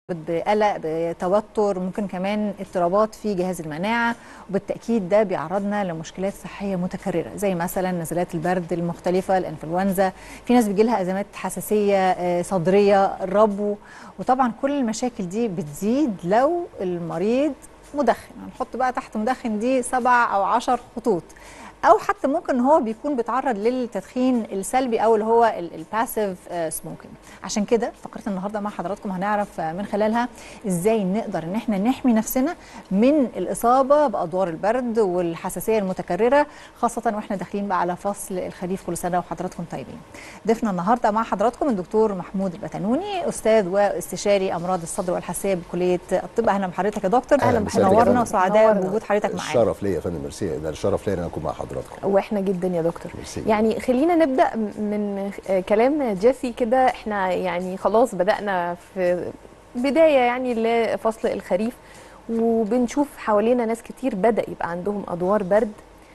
بقلق بتوتر ممكن كمان اضطرابات في جهاز المناعة وبالتأكيد ده بيعرضنا لمشكلات صحية متكررة زي مثلا نزلات البرد المختلفة الانفلونزا في ناس بيجي لها أزمات حساسية آه، صدرية الربو وطبعا كل المشاكل دي بتزيد لو المريض مدخن هنحط بقى تحت مدخن دي سبع أو عشر خطوط او حتى ممكن هو بيكون بيتعرض للتدخين السلبي او اللي هو الباسيف سموكينج عشان كده فقره النهارده مع حضراتكم هنعرف آه، من خلالها ازاي نقدر ان احنا نحمي نفسنا من الاصابه بادوار البرد والحساسيه المتكرره خاصه واحنا داخلين بقى على فصل الخريف كل سنه وحضراتكم طيبين ضيفنا النهارده مع حضراتكم الدكتور محمود البتنوني استاذ واستشاري امراض الصدر والحساسيه بكليه الطب اهلا بحضرتك يا دكتور أهلا بسهلا نورنا بك. وسعداء نورنا. بوجود حضرتك معانا الشرف ليا يا فندم ميرسي ده الشرف ليا ان انا اكون مع حضراتكم واحنا جدا يا دكتور ميرسي. يعني خلينا نبدا من آه، كلام جيسي كده احنا يعني خلاص بدانا في بدايه يعني لفصل الخريف وبنشوف حوالينا ناس كتير بدا يبقى عندهم ادوار برد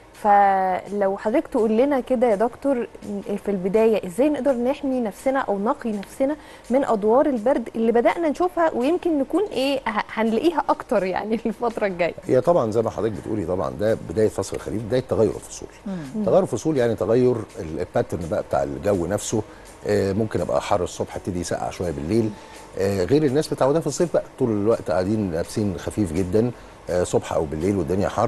فلو حضرتك تقول لنا كده يا دكتور في البدايه ازاي نقدر نحمي نفسنا او نقي نفسنا من ادوار البرد اللي بدانا نشوفها ويمكن نكون ايه ه- هنلاقيها اكتر يعني الفتره الجايه هي طبعا زي ما حضرتك بتقولي طبعا ده بدايه فصل الخريف بدايه تغير الفصول تغير الفصول يعني تغير ال- الباترن بقى بتاع الجو نفسه آه، ممكن ابقى حر الصبح ابتدي يسقع شويه بالليل آه، غير الناس متعوده في الصيف بقى طول الوقت قاعدين لابسين خفيف جدا آه، صبح او بالليل والدنيا حر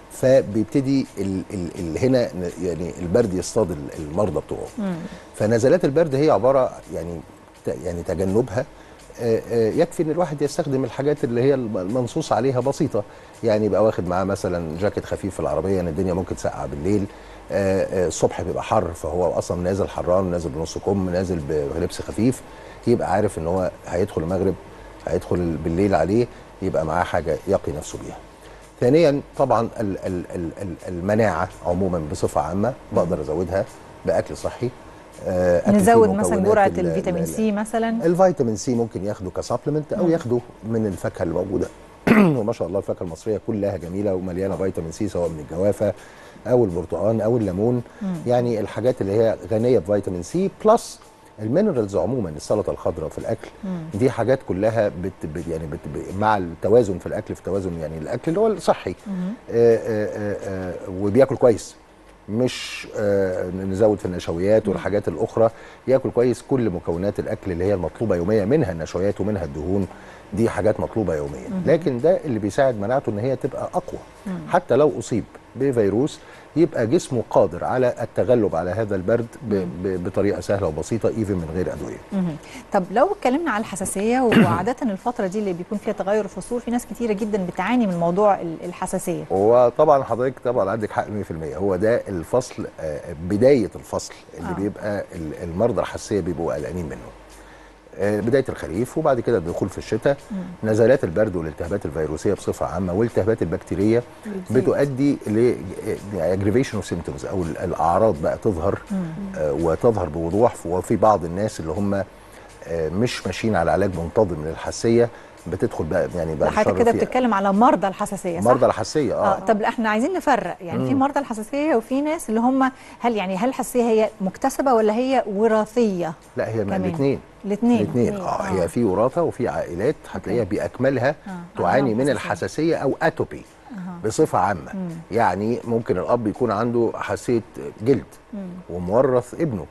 فبيبتدي ال ال ال هنا ن- يعني البرد يصطاد ال- المرضى بتوعه فنزلات البرد هي عباره يعني ت- يعني تجنبها آه، آه، يكفي ان الواحد يستخدم الحاجات اللي هي الم- المنصوص عليها بسيطه يعني يبقى واخد معاه مثلا جاكيت خفيف في العربيه ان الدنيا ممكن تسقع بالليل آه، آه، الصبح بيبقى حر فهو اصلا نازل حران نازل بنص كم نازل بلبس خفيف يبقى عارف ان هو هيدخل المغرب هيدخل بالليل عليه يبقى معاه حاجه يقي نفسه بيها ثانيا طبعا ال- ال- ال- ال- المناعه عموما بصفه عامه بقدر ازودها باكل صحي آه، أكل فيه نزود مثلا مكونات جرعه ال- الفيتامين ال- سي مثلا الفيتامين سي ممكن ياخده كسبلمنت او ياخده من الفاكهه اللي موجوده وما شاء الله الفاكهه المصريه كلها جميله ومليانه فيتامين سي سواء من الجوافه او البرتقال او الليمون يعني الحاجات اللي هي غنيه بفيتامين سي بلس المينرالز عموما السلطه الخضراء في الاكل دي حاجات كلها بت بت- يعني بت ب- مع التوازن في الاكل في توازن يعني الاكل اللي هو الصحي آه آه آه آه وبياكل كويس مش آه نزود في النشويات والحاجات الاخرى ياكل كويس كل مكونات الاكل اللي هي المطلوبه يوميا منها النشويات ومنها الدهون دي حاجات مطلوبه يوميا لكن ده اللي بيساعد مناعته ان هي تبقى اقوى حتى لو اصيب بفيروس يبقى جسمه قادر على التغلب على هذا البرد ب- ب- بطريقه سهله وبسيطه ايفن من غير ادويه مهم. طب لو اتكلمنا على الحساسيه وعاده الفتره دي اللي بيكون فيها تغير الفصول في ناس كتيره جدا بتعاني من موضوع ال- الحساسيه وطبعا حضرتك طبعا عندك حق 100% هو ده الفصل آه، بدايه الفصل اللي آه. آه. بيبقى ال- المرضى الحساسيه بيبقوا قلقانين منه آه، بدايه الخريف وبعد كده الدخول في الشتاء نزلات البرد والالتهابات الفيروسيه بصفه عامه والالتهابات البكتيريه بتزيد. بتؤدي ل اجريفيشن اوف سيمتومز او ال- الاعراض بقى تظهر آه، وتظهر بوضوح وفي بعض الناس اللي هم آه، مش ماشيين على علاج منتظم للحساسيه بتدخل بقى يعني بعد حضرتك الشر كده في بتتكلم على مرضى الحساسيه صح؟ مرضى الحساسيه اه, اه طب احنا عايزين نفرق يعني في مرضى الحساسيه وفي ناس اللي هم هل يعني هل الحساسيه هي مكتسبه ولا هي وراثيه؟ لا هي من كمان. الاثنين الاثنين الاثنين اه هي في وراثه وفي عائلات هتلاقيها باكملها تعاني عندهم من حساسية. الحساسيه او اتوبي بصفه عامه يعني ممكن الاب يكون عنده حساسيه جلد ومورث ابنه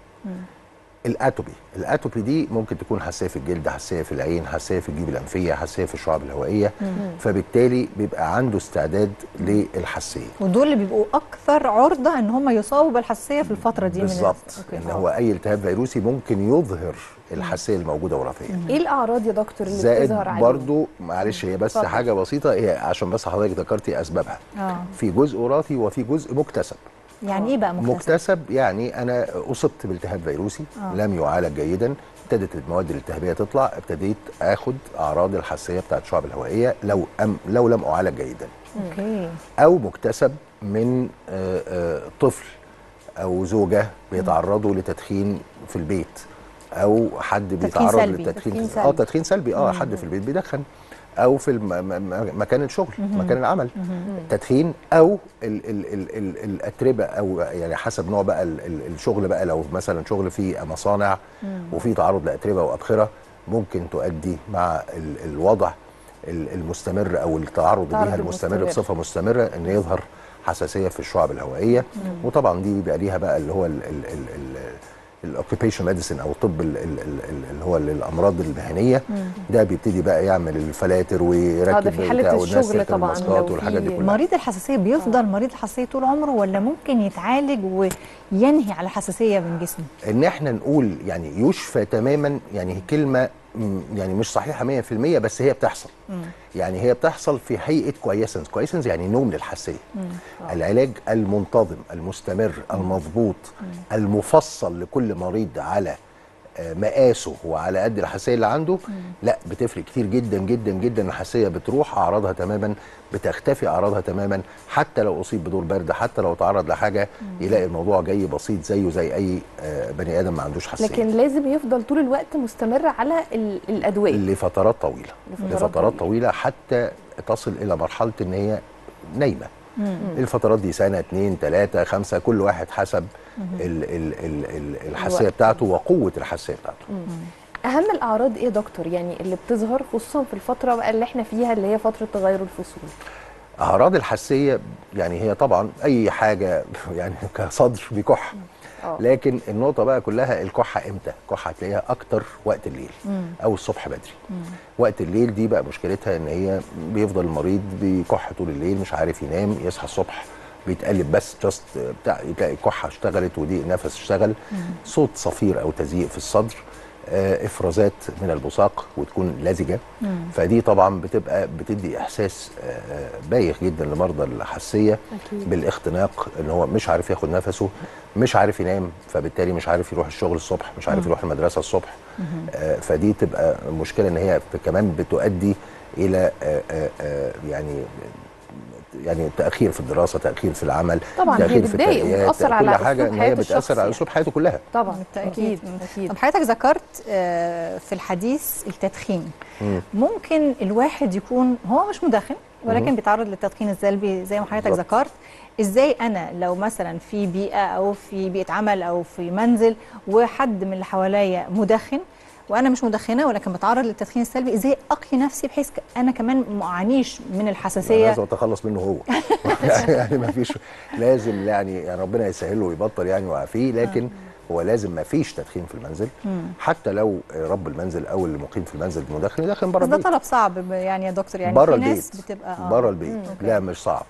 الاتوبي الاتوبي دي ممكن تكون حساسيه في الجلد حساسيه في العين حساسيه في الجيوب الانفيه حساسيه في الشعب الهوائيه فبالتالي بيبقى عنده استعداد للحساسيه ودول اللي بيبقوا اكثر عرضه ان هم يصابوا بالحساسيه في الفتره دي من بالظبط أوكي. ان آه. هو اي التهاب فيروسي ممكن يظهر الحساسيه الموجوده وراثيا ايه الاعراض يا دكتور اللي زائد بتظهر عليه برضو معلش هي بس اتفضل. حاجه بسيطه هي عشان بس حضرتك ذكرتي اسبابها اه في جزء وراثي وفي جزء مكتسب يعني ايه بقى مكتسب؟ مكتسب يعني انا اصبت بالتهاب فيروسي آه. لم يعالج جيدا ابتدت المواد الالتهابيه تطلع ابتديت اخد اعراض الحساسيه بتاعت الشعب الهوائيه لو أم لو لم اعالج جيدا اوكي او مكتسب من آه، آه، طفل او زوجه بيتعرضوا لتدخين في البيت او حد بيتعرض سلبي. للتدخين تدخين اه سلبي. تدخين سلبي اه حد في البيت بيدخن او في الم... م- م- مكان الشغل مكان العمل تدخين او ال... ال... ال... ال... الاتربه او يعني حسب نوع بقى ال... ال... الشغل بقى لو مثلا شغل في مصانع وفي تعرض لاتربه وابخره ممكن تؤدي مع ال- الوضع ال- المستمر او التعرض التعرض ليها المستمر المستمر. بصفه مستمره ان يظهر حساسيه في الشعب الهوائيه وطبعا دي بيبقى ليها بقى اللي هو الاوكيبيشن ميديسن او الطب ال- ال- ال- اللي هو الامراض المهنيه ده بيبتدي بقى يعمل الفلاتر ويركب ده في حالة بتاع والناس الشغل تركب طبعاً الماسكات لو والحاجات دي في كلها مريض الحساسيه بيفضل مريض الحساسيه طول عمره ولا ممكن يتعالج وينهي على الحساسيه من جسمه ان احنا نقول يعني يشفى تماما يعني هي كلمه م، يعني مش صحيحه 100% بس هي بتحصل يعني هي بتحصل في هيئه كويسنس كويسنس يعني نوم للحساسيه العلاج المنتظم المستمر المضبوط المفصل لكل مريض على آه، مقاسه وعلى قد الحساسيه اللي عنده لا بتفرق كتير جدا جدا جدا الحساسيه بتروح اعراضها تماما بتختفي اعراضها تماما حتى لو اصيب بدور برد حتى لو تعرض لحاجه يلاقي الموضوع جاي بسيط زيه زي اي آه، بني ادم ما عندوش حساسيه لكن لازم يفضل طول الوقت مستمر على ال- الادويه لفترات طويله لفترات لفترات طويلة. طويله حتى تصل الى مرحله ان هي نايمه الفترات دي سنه اتنين تلاته خمسه كل واحد حسب ال ال ال ال الحساسيه الوقت. بتاعته وقوه الحساسيه بتاعته اهم الاعراض ايه يا دكتور يعني اللي بتظهر خصوصا في الفتره بقى اللي احنا فيها اللي هي فتره تغير الفصول اعراض الحساسيه يعني هي طبعا اي حاجه يعني كصدر بيكح اه. لكن النقطه بقى كلها الكحه امتى الكحه هتلاقيها اكتر وقت الليل او الصبح بدري وقت الليل دي بقى مشكلتها ان هي بيفضل المريض بيكح طول الليل مش عارف ينام يصحى الصبح بيتقلب بس جاست بتاع تلاقي الكحه اشتغلت وضيق نفس اشتغل صوت صفير او تزييق في الصدر آه، افرازات من البصاق وتكون لزجه فدي طبعا بتبقى بتدي احساس آه، آه، بايخ جدا لمرضى الحساسيه أكيد. بالاختناق ان هو مش عارف ياخد نفسه مش عارف ينام فبالتالي مش عارف يروح الشغل الصبح مش عارف يروح المدرسه الصبح آه، فدي تبقى مشكله ان هي كمان بتؤدي الى آه، آه، آه، يعني يعني تاخير في الدراسه تاخير في العمل طبعاً هي تاخير في بتضايق الترقيات وبتأثر كل على حاجه أسلوب ان حياة هي الشخص بتاثر على يعني. اسلوب حياته كلها طبعا بالتأكيد. اكيد اكيد طب حضرتك ذكرت آه، في الحديث التدخين مم. ممكن الواحد يكون هو مش مدخن ولكن بيتعرض للتدخين السلبي زي ما حضرتك بالظبط. ذكرت ازاي انا لو مثلا في بيئه او في بيئه عمل او في منزل وحد من اللي حواليا مدخن وانا مش مدخنه ولكن بتعرض للتدخين السلبي ازاي اقي نفسي بحيث ك- انا كمان ما اعانيش من أنا الحساسيه لازم اتخلص منه هو يعني ما فيش لازم يعني, يعني ربنا يسهله ويبطل يعني ويعافيه لكن هو لازم ما فيش تدخين في المنزل حتى لو رب المنزل او اللي مقيم في المنزل مدخن يدخن بره بس ده البيت طلب صعب ب- يعني يا دكتور يعني بره في البيت ناس بتبقى آه. بره البيت لا مش صعب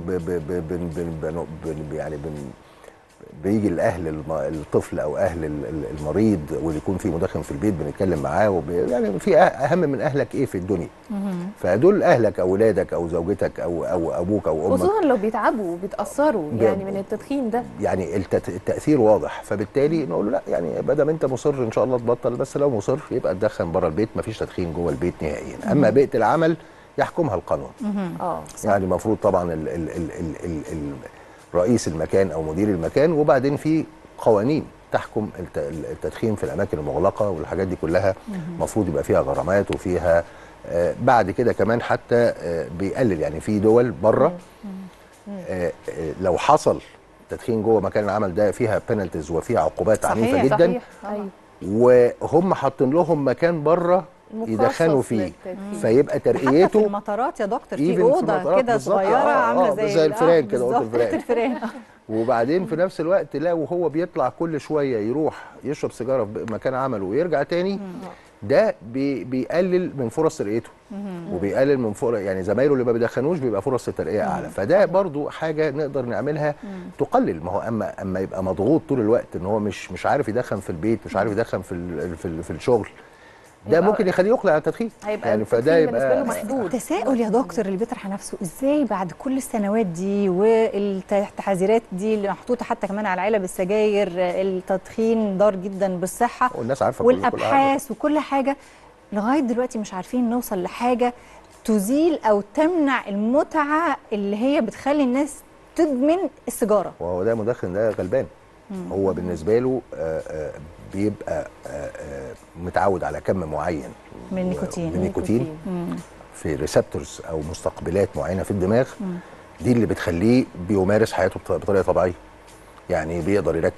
وبن يعني بن بيجي الاهل الم- الطفل او اهل ال- ال- المريض واللي يكون في مدخن في البيت بنتكلم معاه وب... يعني في أه- اهم من اهلك ايه في الدنيا فدول اهلك او ولادك او زوجتك او او ابوك او امك خصوصا لو بيتعبوا وبيتاثروا جدا. يعني من التدخين ده يعني الت- التاثير واضح فبالتالي نقول له لا يعني ما دام انت مصر ان شاء الله تبطل بس لو مصر يبقى تدخن بره البيت ما فيش تدخين جوه البيت نهائيا اما بيئه العمل يحكمها القانون اه يعني المفروض طبعا ال ال ال ال ال ال رئيس المكان او مدير المكان وبعدين في قوانين تحكم الت- التدخين في الاماكن المغلقه والحاجات دي كلها المفروض يبقى فيها غرامات وفيها آه بعد كده كمان حتى آه بيقلل يعني في دول بره آه آه لو حصل تدخين جوه مكان العمل ده فيها بينالتيز وفيها عقوبات صحيح، عنيفه جدا صحيح ايوه وهم حاطين لهم مكان بره مخصص يدخنوا فيه للتدخين. فيبقى حتى في ترقيته المطارات يا دكتور Even في في اوضه المطارات كده بالظبط. صغيره آه، عامله آه، زي زي ال- الفيران كده، أوضة بالظبط، الفيران. الفيران آه. وبعدين في نفس الوقت لا وهو بيطلع كل شويه يروح يشرب سيجاره في مكان عمله ويرجع تاني ده بي بيقلل من فرص ترقيته وبيقلل من فرص يعني زمايله اللي ما بيدخنوش بيبقى فرص الترقيه اعلى فده برضو حاجه نقدر نعملها تقلل ما هو اما اما يبقى مضغوط طول الوقت ان هو مش مش عارف يدخن في البيت مش عارف يدخن في ال في, ال في الشغل ده يبقى- ممكن يخليه يقلع عن التدخين هيبقى يعني التدخين فده بالنسبة له يبقى محدود. تساؤل يا دكتور اللي بيطرح نفسه ازاي بعد كل السنوات دي والتحذيرات دي اللي محطوطه حتى كمان على علب السجاير التدخين ضار جدا بالصحه والناس عارفه كل- كل حاجة. والابحاث وكل حاجه لغايه دلوقتي مش عارفين نوصل لحاجه تزيل او تمنع المتعه اللي هي بتخلي الناس تدمن السيجاره وهو ده مدخن ده غلبان هو بالنسبه له آه، آه، بيبقى آه، آه، متعود على كم معين من و- النيكوتين. من النيكوتين في ريسبتورز او مستقبلات معينه في الدماغ دي اللي بتخليه بيمارس حياته بط- بطريقه طبيعيه يعني بيقدر يركز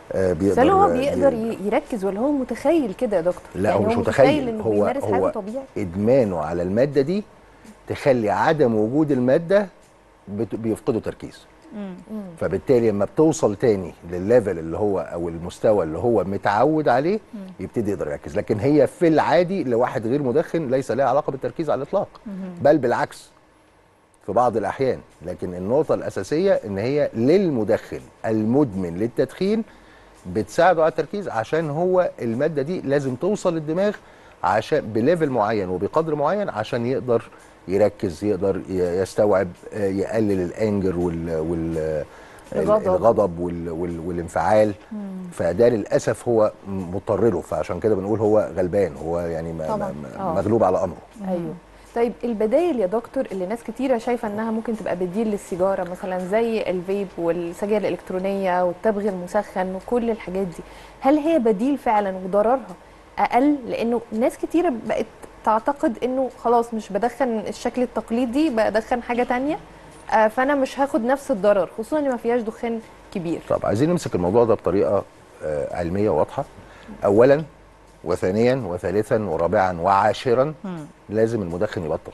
آه، بس بيقدر هل هو آه، بيقدر ي- ي- يركز ولا هو متخيل كده يا دكتور لا يعني هو مش متخيل متخيل انه هو بيمارس حياته هو طبيعي ادمانه على الماده دي تخلي عدم وجود الماده بت- بيفقدوا تركيز فبالتالي لما بتوصل تاني للليفل اللي هو او المستوى اللي هو متعود عليه يبتدي يقدر يركز لكن هي في العادي لواحد غير مدخن ليس لها علاقه بالتركيز على الاطلاق بل بالعكس في بعض الاحيان لكن النقطه الاساسيه ان هي للمدخن المدمن للتدخين بتساعده على التركيز عشان هو الماده دي لازم توصل للدماغ عشان بليفل معين وبقدر معين عشان يقدر يركز يقدر ي- يستوعب آه، يقلل الانجر وال وال الغضب. الغضب وال وال والانفعال فده للاسف هو مضطر فعشان كده بنقول هو غلبان هو يعني م- طبعاً. م- آه. مغلوب على امره ايوه طيب البدايل يا دكتور اللي ناس كتيرة شايفة انها ممكن تبقى بديل للسيجارة مثلا زي الفيب والسجاير الالكترونية والتبغ المسخن وكل الحاجات دي هل هي بديل فعلا وضررها اقل لانه ناس كتيرة بقت تعتقد انه خلاص مش بدخن الشكل التقليدي بدخن حاجة تانية آه، فانا مش هاخد نفس الضرر خصوصا ان ما فيهاش دخان كبير طب عايزين نمسك الموضوع ده بطريقه آه، علميه واضحه اولا وثانيا وثالثا ورابعا وعاشرا لازم المدخن يبطل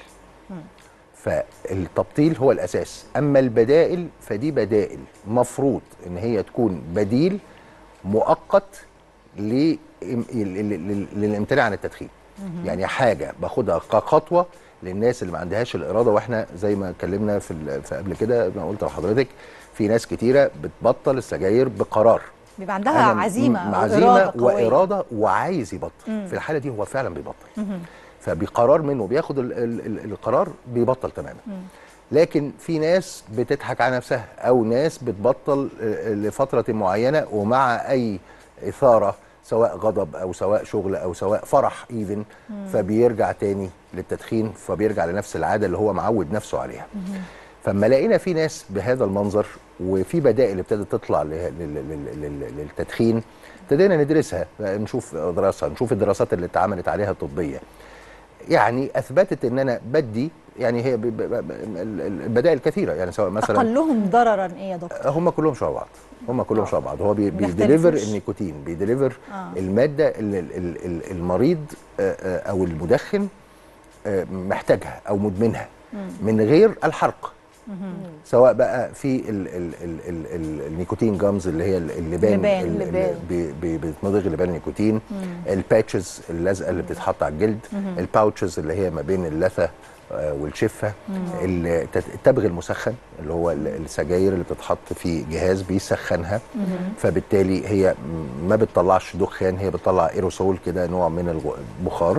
فالتبطيل هو الاساس اما البدائل فدي بدائل مفروض ان هي تكون بديل مؤقت ل- لل- لل- للامتناع عن التدخين يعني حاجه باخدها كخطوه للناس اللي ما عندهاش الاراده واحنا زي ما اتكلمنا في ال- في قبل كده ما قلت لحضرتك في ناس كتيره بتبطل السجاير بقرار بيبقى عندها أنا عزيمه م- أو عزيمه إرادة قوية. واراده وعايز يبطل في الحاله دي هو فعلا بيبطل فبقرار منه بياخد ال ال ال القرار بيبطل تماما لكن في ناس بتضحك على نفسها او ناس بتبطل آه، لفتره معينه ومع اي اثاره سواء غضب او سواء شغل او سواء فرح ايفن فبيرجع تاني للتدخين فبيرجع لنفس العاده اللي هو معود نفسه عليها فما لقينا في ناس بهذا المنظر وفي بدائل ابتدت تطلع له- لل- لل- لل- للتدخين ابتدينا ندرسها نشوف دراسه نشوف الدراسات اللي اتعملت عليها الطبيه يعني اثبتت ان انا بدي يعني هي ب- ب- ب- ال- ال- البدائل كثيره يعني سواء مثلا اقلهم ضررا ايه يا دكتور هم كلهم شبه بعض هم كلهم شبه بعض هو بي- ما بيديليفر يختلفوش. النيكوتين بيديليفر آه. الماده اللي ال- ال- ال- المريض آه، آه، او المدخن آه، محتاجها او مدمنها من غير الحرق سواء بقى في ال ال ال ال ال النيكوتين جامز اللي هي ال- اللبان اللبان. ال- ال- اللبان. بي- بي- بتمضغ لبان النيكوتين الباتشز اللزقه اللي بتتحط على الجلد الباوتشز اللي هي ما بين اللثه آه، والشفه الت- التبغ المسخن اللي هو ال- السجاير اللي بتتحط في جهاز بيسخنها فبالتالي هي م- ما بتطلعش دخان هي بتطلع ايروسول كده نوع من الغ- البخار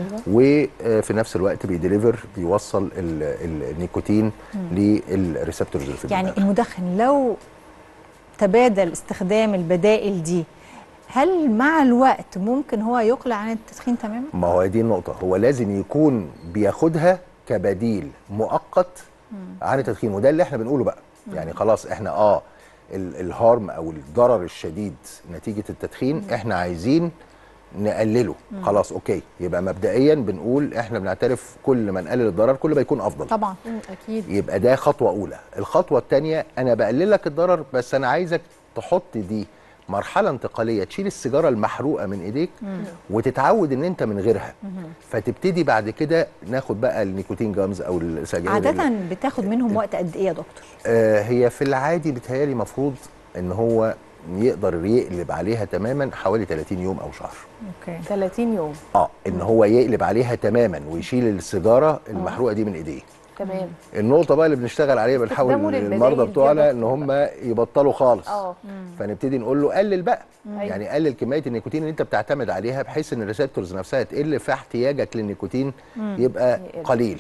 وفي نفس الوقت بيديليفر بيوصل ال- ال- النيكوتين للريسبتورز اللي في يعني الدماغ. المدخن لو تبادل استخدام البدائل دي هل مع الوقت ممكن هو يقلع عن التدخين تماما؟ ما هو دي النقطة هو لازم يكون بياخدها كبديل مؤقت عن التدخين وده اللي احنا بنقوله بقى يعني خلاص احنا اه ال- الهارم او الضرر الشديد نتيجة التدخين احنا عايزين نقلله خلاص اوكي يبقى مبدئيا بنقول احنا بنعترف كل ما نقلل الضرر كل ما يكون افضل طبعا مم، اكيد يبقى ده خطوه اولى الخطوه الثانيه انا بقلل لك الضرر بس انا عايزك تحط دي مرحله انتقاليه تشيل السيجاره المحروقه من ايديك وتتعود ان انت من غيرها فتبتدي بعد كده ناخد بقى النيكوتين جامز او السجاير عادة بتاخد منهم وقت قد ايه يا دكتور؟ آه هي في العادي بتهيالي مفروض ان هو يقدر يقلب عليها تماما حوالي 30 يوم او شهر اوكي 30 يوم اه ان هو يقلب عليها تماما ويشيل السيجاره المحروقه دي من ايديه تمام النقطة بقى اللي بنشتغل عليها بنحاول استخدامه للبدايل المرضى دي بتوعنا يا ان دكتور هم يبطلوا خالص اه فنبتدي نقول له قلل بقى أيوة. يعني قلل كمية النيكوتين اللي انت بتعتمد عليها بحيث ان الريسبتورز نفسها تقل فاحتياجك للنيكوتين يبقى يقل. قليل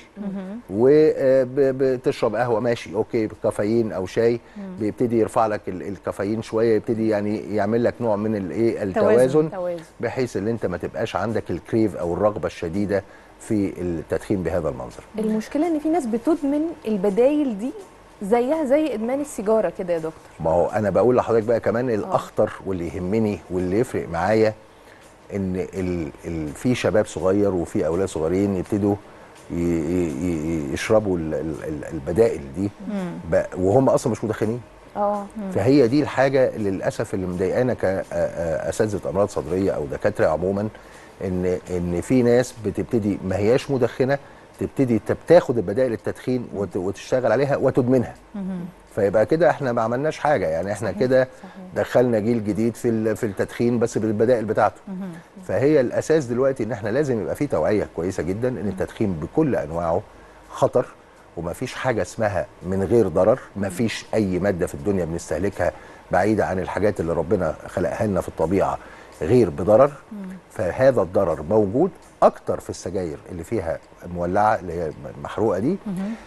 وبتشرب قهوة ماشي اوكي كافيين او شاي بيبتدي يرفع لك ال- الكافيين شوية يبتدي يعني يعمل لك نوع من الايه التوازن توازن بحيث ان انت ما تبقاش عندك الكريف او الرغبة الشديدة في التدخين بهذا المنظر المشكله ان في ناس بتدمن البدايل دي زيها زي ادمان السيجاره كده يا دكتور ما هو انا بقول لحضرتك بقى كمان الاخطر واللي يهمني واللي يفرق معايا ان ال ال في شباب صغير وفي اولاد صغيرين يبتدوا ي- ي- ي- يشربوا ال ال ال البدائل دي ب- وهم اصلا مش مدخنين اه فهي دي الحاجه للاسف اللي مضايقانا كاساتذه امراض صدريه او دكاتره عموما ان ان في ناس بتبتدي ما هياش مدخنه تبتدي تب- تاخد البدائل التدخين وت- وتشتغل عليها وتدمنها فيبقى كده احنا ما عملناش حاجه يعني احنا كده دخلنا جيل جديد في ال- في التدخين بس بالبدائل بتاعته فهي الاساس دلوقتي ان احنا لازم يبقى في توعيه كويسه جدا ان التدخين بكل انواعه خطر وما فيش حاجه اسمها من غير ضرر ما فيش اي ماده في الدنيا بنستهلكها بعيده عن الحاجات اللي ربنا خلقها لنا في الطبيعه غير بضرر فهذا الضرر موجود اكتر في السجاير اللي فيها مولعه اللي هي المحروقه دي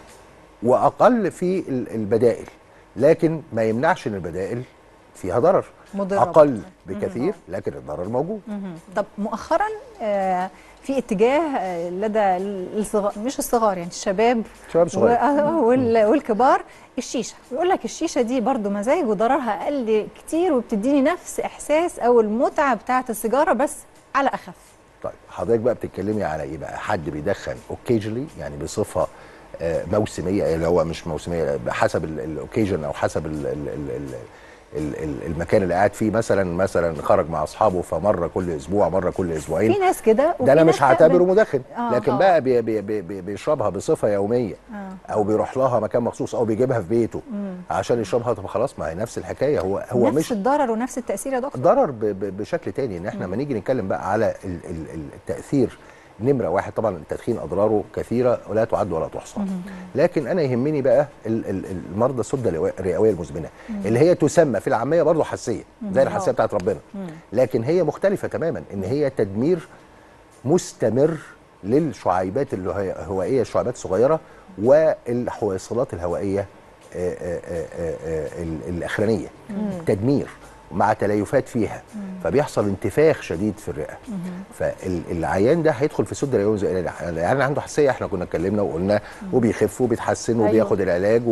واقل في ال- البدائل لكن ما يمنعش ان البدائل فيها ضرر مضرة اقل بكثير لكن الضرر موجود مهم. طب مؤخرا آه، في اتجاه آه، لدى الصغار مش الصغار يعني الشباب شباب صغير. و- آه، وال- والكبار الشيشه يقول لك الشيشه دي برضو مزاج وضررها اقل كتير وبتديني نفس احساس او المتعه بتاعه السيجاره بس على اخف طيب حضرتك بقى بتتكلمي على ايه بقى حد بيدخن اوكيجلي يعني بصفه آه، موسميه اللي هو مش موسميه بحسب الاوكيجن او حسب ال ال ال ال ال ال المكان اللي قاعد فيه مثلا مثلا خرج مع اصحابه فمره كل اسبوع مره كل اسبوعين في ناس كده ده وفي انا ناس مش هعتبره تقبل- مدخن آه. لكن آه. بقى بي بي بي بي بيشربها بصفه يوميه آه. او بيروح لها مكان مخصوص او بيجيبها في بيته عشان يشربها طب خلاص ما هي نفس الحكايه هو هو نفس مش الضرر ونفس التاثير يا دكتور ضرر ب- ب- بشكل تاني ان احنا لما نيجي نتكلم بقى على ال- ال- ال- التاثير نمره واحد طبعا التدخين اضراره كثيره ولا تعد ولا تحصى لكن انا يهمني بقى ال- ال- المرضى السده الرئوية- الرئويه المزمنه اللي هي تسمى في العاميه برضه حساسيه زي الحساسيه بتاعت ربنا لكن هي مختلفه تماما ان هي تدمير مستمر للشعيبات الهوائيه الشعيبات الصغيره والحويصلات الهوائيه آه، آه، آه، آه، ال- الاخرانيه تدمير مع تليفات فيها فبيحصل انتفاخ شديد في الرئه فالعيان ده هيدخل في سد رئوي زي يعني عنده حساسيه احنا كنا اتكلمنا وقلنا وبيخف وبيتحسن أيوة. وبياخد العلاج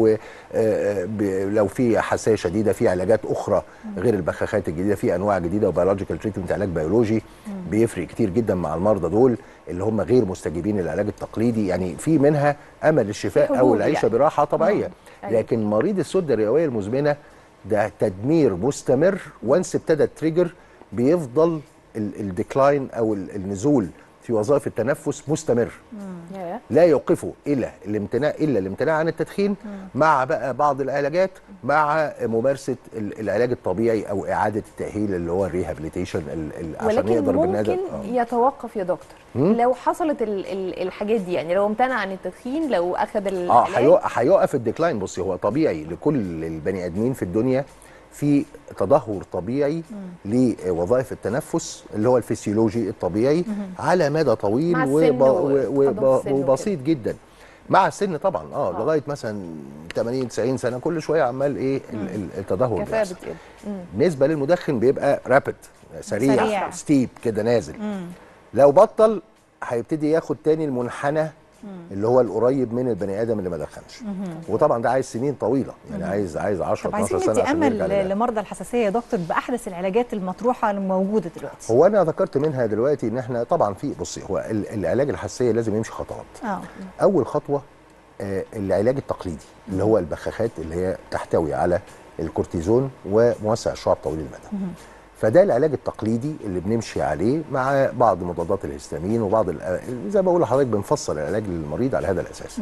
ولو في حساسيه شديده في علاجات اخرى غير البخاخات الجديده في انواع جديده وبيولوجيكال تريتمنت علاج بيولوجي بيفرق كتير جدا مع المرضى دول اللي هم غير مستجيبين للعلاج التقليدي يعني في منها امل في الشفاء او حلول العيشه يعني. براحه طبيعيه أيوة. لكن مريض السده الرئويه المزمنه ده تدمير مستمر وانس ابتدى التريجر بيفضل الديكلاين او ال- النزول في وظائف التنفس مستمر ياه. لا يوقفه الا الامتناع الا الامتناع عن التدخين مع بقى بعض العلاجات مع ممارسه ال- العلاج الطبيعي او اعاده التاهيل اللي هو الريهابيليتيشن عشان ولكن يقدر بني آدم- ممكن آه. يتوقف يا دكتور لو حصلت ال ال الحاجات دي يعني لو امتنع عن التدخين لو اخذ اه العلاج هيوق- هيوقف الديكلاين بصي هو طبيعي لكل البني ادمين في الدنيا في تدهور طبيعي لوظائف التنفس اللي هو الفسيولوجي الطبيعي على مدى طويل مع السن وب- و- وب- تقدم السن وبسيط جدا مع السن طبعا اه آه. لغايه مثلا 80 90 سنه كل شويه عمال ايه ال- ال- التدهور كفايه بيحصل بتقل مم. بالنسبه للمدخن بيبقى رابid سريع, سريع. سريع. ستيب كده نازل لو بطل هيبتدي ياخد تاني المنحنى اللي هو القريب من البني ادم اللي ما دخنش وطبعا ده عايز سنين طويله يعني عايز عايز 10 طب عايزين 12 ندي سنه عشان يرجع امل لده. لمرضى الحساسيه يا دكتور باحدث العلاجات المطروحه الموجوده دلوقتي هو انا ذكرت منها دلوقتي ان احنا طبعا في بصي هو ال- العلاج الحساسيه لازم يمشي خطوات اه اول خطوه آه، العلاج التقليدي اللي هو البخاخات اللي هي تحتوي على الكورتيزون وموسع الشعب طويل المدى فده العلاج التقليدي اللي بنمشي عليه مع بعض مضادات الهستامين وبعض ال- زي ما بقول لحضرتك بنفصل العلاج للمريض على هذا الاساس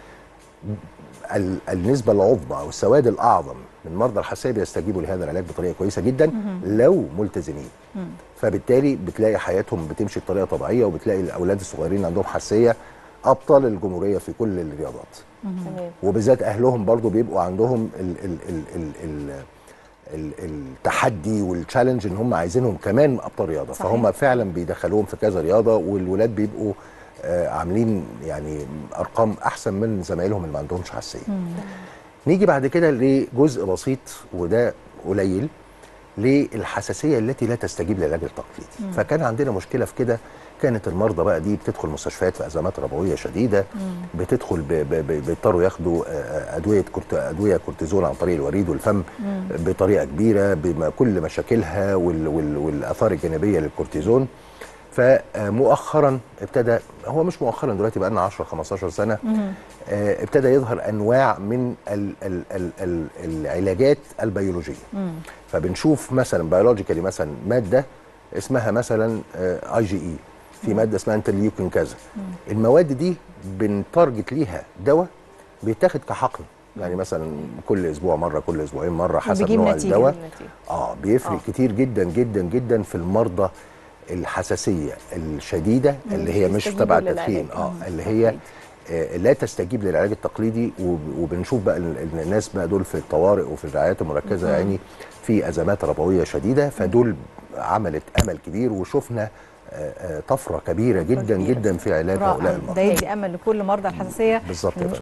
ال- النسبة العظمى أو السواد الأعظم من مرضى الحساسية بيستجيبوا لهذا العلاج بطريقة كويسة جدا لو ملتزمين فبالتالي بتلاقي حياتهم بتمشي بطريقة طبيعية وبتلاقي الأولاد الصغيرين اللي عندهم حساسية أبطال الجمهورية في كل الرياضات تمام وبالذات أهلهم برضو بيبقوا عندهم ال ال ال ال ال ال التحدي والتشالنج ان هم عايزينهم كمان ابطال رياضه صحيح. فهم فعلا بيدخلوهم في كذا رياضه والولاد بيبقوا آه عاملين يعني ارقام احسن من زمايلهم اللي ما عندهمش حساسيه نيجي بعد كده لجزء بسيط وده قليل للحساسيه التي لا تستجيب للعلاج التقليدي فكان عندنا مشكله في كده كانت المرضى بقى دي بتدخل مستشفيات في ازمات ربويه شديده بتدخل ب- ب- ب- بيضطروا ياخدوا آه، ادويه كورت ادويه كورتيزون عن طريق الوريد والفم بطريقه كبيره بكل مشاكلها وال- وال- والاثار الجانبيه للكورتيزون فمؤخرا ابتدى هو مش مؤخرا دلوقتي بقى لنا 10 15 سنه آه، ابتدى يظهر انواع من ال ال ال ال العلاجات البيولوجيه فبنشوف مثلا بيولوجيكالي مثلا ماده اسمها مثلا اي جي اي في ماده اسمها انترليوكين كذا المواد دي بنتارجت ليها دواء بيتاخد كحقن يعني مثلا كل اسبوع مره كل اسبوعين مره حسب وبيجيب نوع نتيجة. الدواء النتيجة. اه بيفرق آه. آه. كتير جدا جدا جدا في المرضى الحساسيه الشديده اللي هي مش يستجيبوا تبع للعلاج. التدخين اه مم. اللي هي آه، لا تستجيب للعلاج التقليدي وب- وبنشوف بقى ال- ال- الناس بقى دول في الطوارئ وفي الرعايات المركزه يعني في ازمات ربويه شديده فدول عملت امل كبير وشفنا آه، آه، طفره كبيره جدا كبيرة. جدا في علاج هؤلاء رائع ده المرضى يدي امل لكل مرضى الحساسيه بالظبط يا إن فندم.